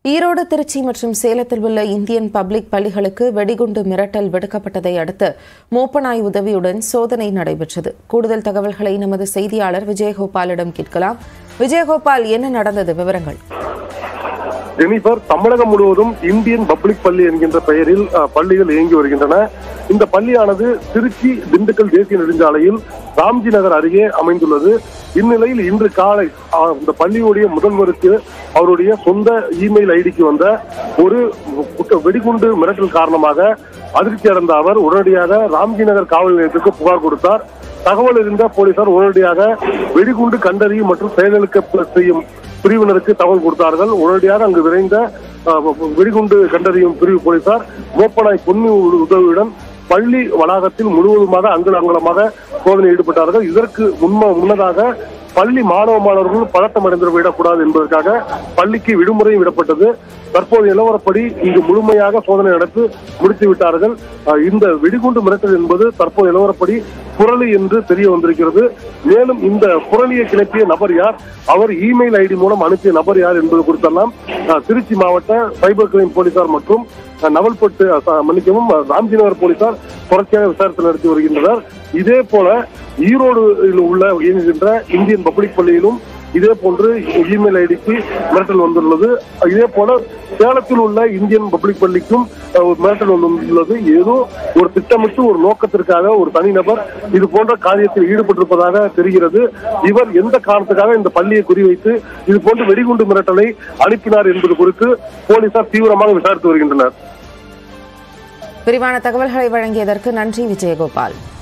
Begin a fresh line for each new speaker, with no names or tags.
ஈரோடு திருச்சி மற்றும் சேலத்தில் உள்ள இந்தியன் பப்ளிக் பள்ளிகளுக்கு வெடிகுண்டு மிரட்டல் விடுக்கப்பட்டதை அடுத்து மோப்பனாய் உதவியுடன் சோதனை நடைபெற்றது கூடுதல் தகவல்களை நமது செய்தியாளர் விஜயகோபாலிடம் கேட்கலாம் விஜயகோபால் என்ன நடந்தது விவரங்கள்
ஜெனிஃபர் தமிழகம் முழுவதும் இந்தியன் பப்ளிக் பள்ளி என்கின்ற பெயரில் அஹ், பள்ளிகள் இயங்கி வருகின்றன இந்த பள்ளியானது திருச்சி திண்டுக்கல் தேசிய நெடுஞ்சாலையில் ராம்ஜி நகர் அருகே அமைந்துள்ளது இந்நிலையில் இன்று காலை அஹ், இந்த பள்ளியுடைய முதல்வருக்கு அவருடைய சொந்த இமெயில் ஐடிக்கு வந்த ஒரு குட்ட- வெடிகுண்டு மிரட்டல் காரணமாக அதிர்ச்சி அடைந்த அவர் உடனடியாக ராம்ஜி நகர் காவல் நிலையத்துக்கு புகார் கொடுத்தார் தகவல் இருந்த போலீசார் உடனடியாக வெடிகுண்டு கண்டறியும் மற்றும் செயலளிக்க செய்யும் பிரிவினருக்கு தகவல் கொடுத்தார்கள் உடனடியாக அங்கு விரைந்த அஹ், வெடிகுண்டு கண்டறியும் பிரிவு போலீசார் மோப்பனாய் பொன்னி உதவியுடன் பள்ளி வளாகத்தில் முழுவதுமாக அங்குல அங்குலமாக சோதனை ஈடுபட்டார்கள் இதற்கு முன்ம முன்னதாக பள்ளி மாணவ மாணவர்கள் பதட்டம் அடைந்து விடக்கூடாது என்பதற்காக பள்ளிக்கு விடுமுறை விடப்பட்டது தற்போது நிலவரப்படி இங்கு முழுமையாக சோதனை நடத்தி முடித்து விட்டார்கள் அஹ், இந்த வெடிகுண்டு மிரட்டல் என்பது தற்போது நிலவரப்படி புரளி என்று தெரிய வந்திருக்கிறது மேலும் இந்த புரளியை கிளப்பிய நபர் யார் அவர் இமெயில் ஐடி மூலம் அனுப்பிய நபர் யார் என்பது குறித்தெல்லாம் அஹ், திருச்சி மாவட்ட சைபர் கிரைம் போலீசார் மற்றும் அஹ், நவல்பட்டு அஹ், ச- மன்னிக்கவும் அஹ், ராம்ஜிநகர் போலீசார் தொடர்ச்சியாக விசாரணை நடத்தி வருகின்றனர் இதே போல ஈரோடு உள்ள இயங்குகின்ற இந்தியன் பப்ளிக் பள்ளியிலும் இதே போன்று இமெயில் ஐடிக்கு மிரட்டல் வந்துள்ளது இதே போல சேலத்தில் உள்ள இந்தியன் பப்ளிக் பள்ளிக்கும் அஹ், ஒரு மிரட்டல் வந்துள்ளது ஏதோ ஒரு திட்டமிட்டு ஒரு நோக்கத்திற்காக ஒரு தனிநபர் இது போன்ற காரியத்தில் ஈடுபட்டிருப்பதாக தெரிகிறது இவர் எந்த காரணத்துக்காக இந்த பள்ளியை குறிவைத்து இது போன்ற வெடிகுண்டு மிரட்டலை அனுப்பினார் என்பது குறித்து போலீசார் தீவிரமாக விசாரித்து வருகின்றனர்
விரிவான தகவல்களை வழங்கியதற்கு நன்றி விஜயகோபால்